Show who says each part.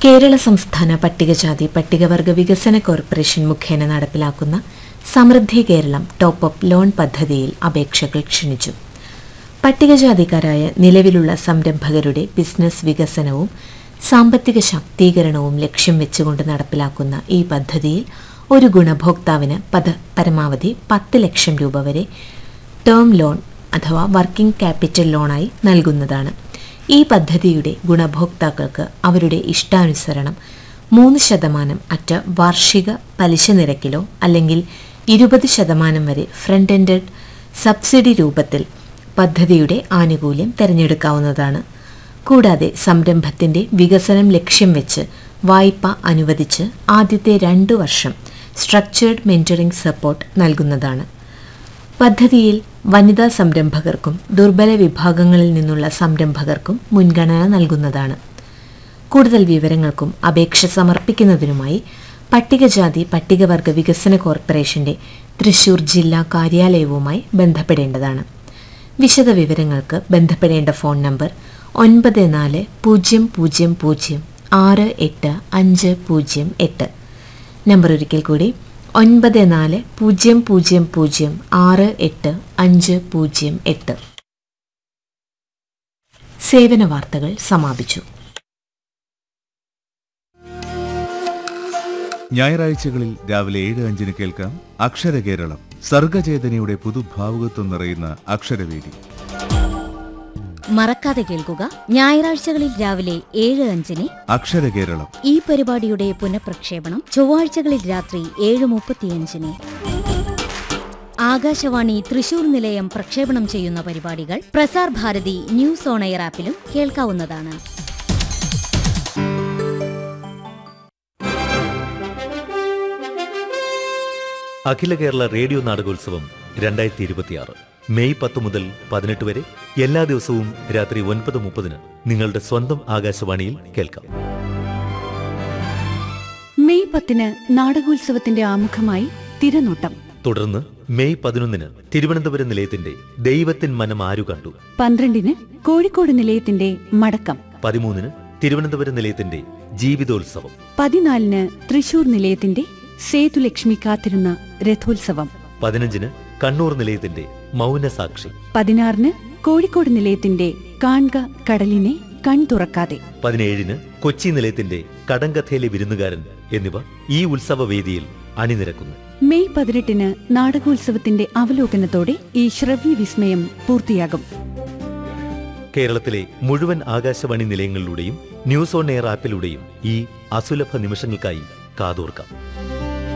Speaker 1: കേരള സംസ്ഥാന പട്ടികജാതി പട്ടികവർഗ വികസന കോർപ്പറേഷൻ മുഖേന നടപ്പിലാക്കുന്ന സമൃദ്ധി കേരളം ടോപ്പ് അപ്പ് ലോൺ പദ്ധതിയിൽ അപേക്ഷകൾ ക്ഷണിച്ചു പട്ടികജാതിക്കാരായ നിലവിലുള്ള സംരംഭകരുടെ ബിസിനസ് വികസനവും സാമ്പത്തിക ശാക്തീകരണവും ലക്ഷ്യം വെച്ചുകൊണ്ട് നടപ്പിലാക്കുന്ന ഈ പദ്ധതിയിൽ ഒരു ഗുണഭോക്താവിന് പദ പരമാവധി പത്ത് ലക്ഷം രൂപ വരെ ടേം ലോൺ അഥവാ വർക്കിംഗ് ക്യാപിറ്റൽ ലോണായി നൽകുന്നതാണ് ഈ പദ്ധതിയുടെ ഗുണഭോക്താക്കൾക്ക് അവരുടെ ഇഷ്ടാനുസരണം മൂന്ന് ശതമാനം അറ്റ വാർഷിക പലിശ നിരക്കിലോ അല്ലെങ്കിൽ ഇരുപത് ശതമാനം വരെ ഫ്രണ്ട് എൻഡഡ് സബ്സിഡി രൂപത്തിൽ പദ്ധതിയുടെ ആനുകൂല്യം തിരഞ്ഞെടുക്കാവുന്നതാണ് കൂടാതെ സംരംഭത്തിന്റെ വികസനം ലക്ഷ്യം വെച്ച് വായ്പ അനുവദിച്ച് ആദ്യത്തെ രണ്ടു വർഷം സ്ട്രക്ചേർഡ് മെന്ററിംഗ് സപ്പോർട്ട് നൽകുന്നതാണ് പദ്ധതിയിൽ വനിതാ സംരംഭകർക്കും ദുർബല വിഭാഗങ്ങളിൽ നിന്നുള്ള സംരംഭകർക്കും മുൻഗണന നൽകുന്നതാണ് കൂടുതൽ വിവരങ്ങൾക്കും അപേക്ഷ സമർപ്പിക്കുന്നതിനുമായി പട്ടികജാതി പട്ടികവർഗ വികസന കോർപ്പറേഷന്റെ തൃശൂർ ജില്ലാ കാര്യാലയവുമായി ബന്ധപ്പെടേണ്ടതാണ് വിശദ വിവരങ്ങൾക്ക് ബന്ധപ്പെടേണ്ട ഫോൺ നമ്പർ ഒൻപത് നാല് പൂജ്യം പൂജ്യം പൂജ്യം ആറ് എട്ട് അഞ്ച് പൂജ്യം എട്ട് നമ്പർ ഒരിക്കൽ കൂടി ഒൻപത് നാല് പൂജ്യം പൂജ്യം പൂജ്യം ആറ് എട്ട് അഞ്ച് പൂജ്യം എട്ട് സേവന വാർത്തകൾ സമാപിച്ചു
Speaker 2: ഞായറാഴ്ചകളിൽ രാവിലെ ഏഴ് അഞ്ചിന് കേൾക്കാം അക്ഷരകേരളം സർഗചേതനയുടെ പുതുഭാവുകത്വം നിറയുന്ന അക്ഷരവേദി
Speaker 3: മറക്കാതെ കേൾക്കുക ഞായറാഴ്ചകളിൽ രാവിലെ ഏഴ് അഞ്ചിന്
Speaker 2: അക്ഷരകേരളം
Speaker 3: ഈ പരിപാടിയുടെ പുനഃപ്രക്ഷേപണം ചൊവ്വാഴ്ചകളിൽ രാത്രി ഏഴ് മുപ്പത്തിയഞ്ചിന് ആകാശവാണി തൃശൂർ നിലയം പ്രക്ഷേപണം ചെയ്യുന്ന പരിപാടികൾ Prasar Bharati news on air ആപ്പിലും കേൾക്കാവുന്നതാണ്
Speaker 4: അഖില കേരള റേഡിയോ നാടകോത്സവം രണ്ടായിരത്തി ഇരുപത്തിയാറ് മെയ് പത്ത് മുതൽ പതിനെട്ട് വരെ എല്ലാ ദിവസവും രാത്രി ഒൻപത് മുപ്പതിന് നിങ്ങളുടെ സ്വന്തം ആകാശവാണിയിൽ കേൾക്കാം
Speaker 5: മെയ് പത്തിന് നാടകോത്സവത്തിന്റെ ആമുഖമായി തിരനോട്ടം
Speaker 4: തുടർന്ന് മെയ് പതിനൊന്നിന് തിരുവനന്തപുരം നിലയത്തിന്റെ ദൈവത്തിൻ മനം ആരു കണ്ടു
Speaker 5: പന്ത്രണ്ടിന് കോഴിക്കോട് നിലയത്തിന്റെ മടക്കം
Speaker 4: പതിമൂന്നിന് തിരുവനന്തപുരം നിലയത്തിന്റെ ജീവിതോത്സവം
Speaker 5: പതിനാലിന് തൃശൂർ നിലയത്തിന്റെ സേതുലക്ഷ്മി കാത്തിരുന്ന രഥോത്സവം
Speaker 4: പതിനഞ്ചിന് കണ്ണൂർ നിലയത്തിന്റെ മൗനസാക്ഷി
Speaker 5: പതിനാറിന് കോഴിക്കോട് നിലയത്തിന്റെ കാൺക കടലിനെ കൺ തുറക്കാതെ
Speaker 4: പതിനേഴിന് കൊച്ചി നിലയത്തിന്റെ കടങ്കഥയിലെ വിരുന്നുകാരൻ എന്നിവ ഈ ഉത്സവവേദിയിൽ അണിനിരക്കുന്നു
Speaker 5: മെയ് പതിനെട്ടിന് നാടകോത്സവത്തിന്റെ അവലോകനത്തോടെ ഈ ശ്രവ്യ വിസ്മയം പൂർത്തിയാകും
Speaker 4: കേരളത്തിലെ മുഴുവൻ ആകാശവാണി നിലയങ്ങളിലൂടെയും ന്യൂസ് ഓൺ എയർ ആപ്പിലൂടെയും ഈ അസുലഭ നിമിഷങ്ങൾക്കായി കാതോർക്കാം